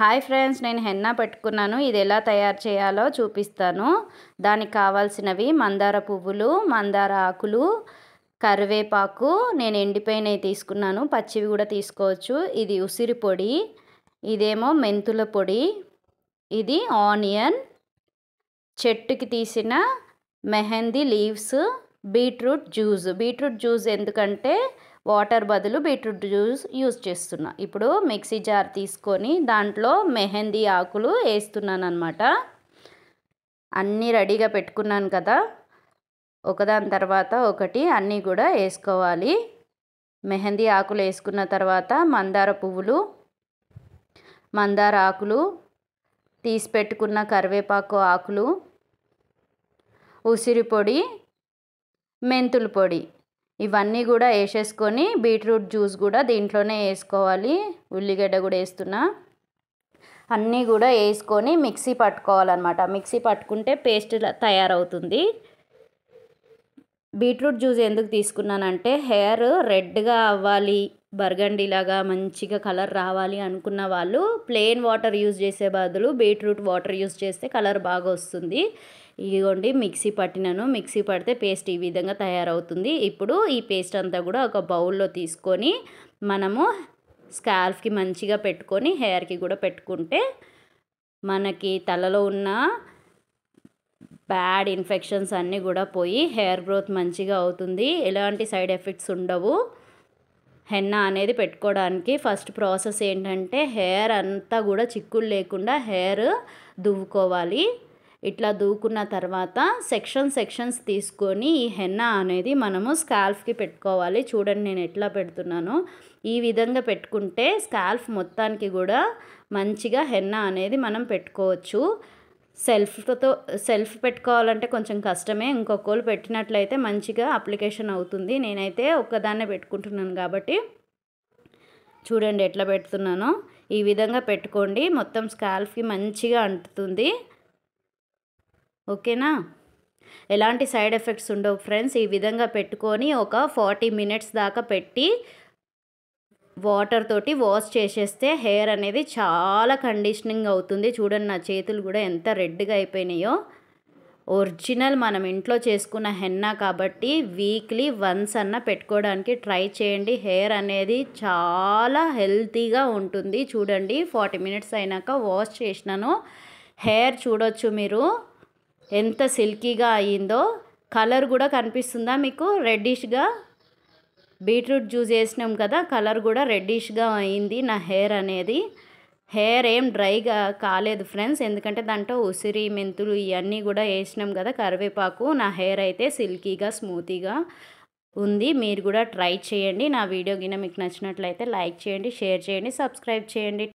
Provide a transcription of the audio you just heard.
hi friends నేను henna పెట్టుకున్నాను ఇది ఎలా తయారు చేయాలో చూపిస్తాను దానికి కావాల్సినవి మందార పువ్వులు మందార ఆకులు కరివేపాకు నేను ఎండిపోయినవి తీసుకున్నాను పచ్చివి కూడా తీసుకోవచ్చు ఇది ఉసిరి పొడి ఇదేమో మెంతుల పొడి ఇది ఆనియన్ చెట్టుకి తీసిన mehendi leaves beetroot juice beetroot juice ఎందుకంటే వాటర్ బదులు బీట్రూట్ జ్యూస్ యూజ్ చేస్తున్నా ఇప్పుడు మిక్సీ జార్ తీసుకొని దాంట్లో మెహందీ ఆకులు వేస్తున్నాను అనమాట అన్నీ రెడీగా పెట్టుకున్నాను కదా ఒకదాని తర్వాత ఒకటి అన్నీ కూడా వేసుకోవాలి మెహందీ ఆకులు వేసుకున్న తర్వాత మందార పువ్వులు మందార ఆకులు తీసి పెట్టుకున్న కరివేపాకు ఆకులు ఉసిరి పొడి మెంతుల పొడి ఇవన్నీ కూడా వేసేసుకొని బీట్రూట్ జ్యూస్ కూడా దీంట్లోనే వేసుకోవాలి ఉల్లిగడ్డ కూడా వేస్తున్నా అన్నీ కూడా వేసుకొని మిక్సీ పట్టుకోవాలన్నమాట మిక్సీ పట్టుకుంటే పేస్ట్ తయారవుతుంది బీట్రూట్ జ్యూస్ ఎందుకు తీసుకున్నానంటే హెయిర్ రెడ్గా అవ్వాలి బర్గండిలాగా మంచిగా కలర్ రావాలి అనుకున్న వాళ్ళు ప్లెయిన్ వాటర్ యూజ్ చేసే బదులు బీట్రూట్ వాటర్ యూజ్ చేస్తే కలర్ బాగా వస్తుంది ఇదిగోండి మిక్సీ పట్టినాను మిక్సీ పడితే పేస్ట్ ఈ విధంగా తయారవుతుంది ఇప్పుడు ఈ పేస్ట్ అంతా కూడా ఒక బౌల్లో తీసుకొని మనము స్కాల్ఫ్కి మంచిగా పెట్టుకొని హెయిర్కి కూడా పెట్టుకుంటే మనకి తలలో ఉన్న బ్యాడ్ ఇన్ఫెక్షన్స్ అన్నీ కూడా పోయి హెయిర్ గ్రోత్ మంచిగా అవుతుంది ఎలాంటి సైడ్ ఎఫెక్ట్స్ ఉండవు హెన్నా అనేది పెట్టుకోవడానికి ఫస్ట్ ప్రాసెస్ ఏంటంటే హెయిర్ అంతా కూడా చిక్కులు లేకుండా హెయిర్ దువ్వుకోవాలి ఇట్లా దూకున్న తర్వాత సెక్షన్ సెక్షన్స్ తీసుకొని ఈ హెన్నా అనేది మనము స్కాల్ఫ్కి పెట్టుకోవాలి చూడండి నేను ఎట్లా పెడుతున్నానో ఈ విధంగా పెట్టుకుంటే స్కాల్ఫ్ మొత్తానికి కూడా మంచిగా హెన్నా అనేది మనం పెట్టుకోవచ్చు సెల్ఫ్తో సెల్ఫ్ పెట్టుకోవాలంటే కొంచెం కష్టమే ఇంకొకళ్ళు పెట్టినట్లయితే మంచిగా అప్లికేషన్ అవుతుంది నేనైతే ఒక్కదాన్నే పెట్టుకుంటున్నాను కాబట్టి చూడండి ఎట్లా పెడుతున్నానో ఈ విధంగా పెట్టుకోండి మొత్తం స్కాల్ఫ్కి మంచిగా అంటుతుంది ఓకేనా ఎలాంటి సైడ్ ఎఫెక్ట్స్ ఉండవు ఫ్రెండ్స్ ఈ విధంగా పెట్టుకొని ఒక ఫార్టీ మినిట్స్ దాకా పెట్టి వాటర్ తోటి వాష్ చేసేస్తే హెయిర్ అనేది చాలా కండిషనింగ్ అవుతుంది చూడండి నా చేతులు కూడా ఎంత రెడ్గా అయిపోయినాయో ఒరిజినల్ మనం ఇంట్లో చేసుకున్న హెన్నా కాబట్టి వీక్లీ వన్స్ అన్న పెట్టుకోవడానికి ట్రై చేయండి హెయిర్ అనేది చాలా హెల్తీగా ఉంటుంది చూడండి ఫార్టీ మినిట్స్ అయినాక వాష్ చేసినాను హెయిర్ చూడొచ్చు మీరు ఎంత సిల్కీగా అయ్యిందో కలర్ కూడా కనిపిస్తుందా మీకు రెడ్డిష్గా బీట్రూట్ జ్యూస్ వేసినాం కదా కలర్ కూడా రెడ్డిష్గా అయింది నా హెయిర్ అనేది హెయిర్ ఏం డ్రైగా కాలేదు ఫ్రెండ్స్ ఎందుకంటే దాంట్లో ఉసిరి మెంతులు ఇవన్నీ కూడా వేసినాం కదా కరివేపాకు నా హెయిర్ అయితే సిల్కీగా స్మూతీగా ఉంది మీరు కూడా ట్రై చేయండి నా వీడియో గిన మీకు నచ్చినట్లయితే లైక్ చేయండి షేర్ చేయండి సబ్స్క్రైబ్ చేయండి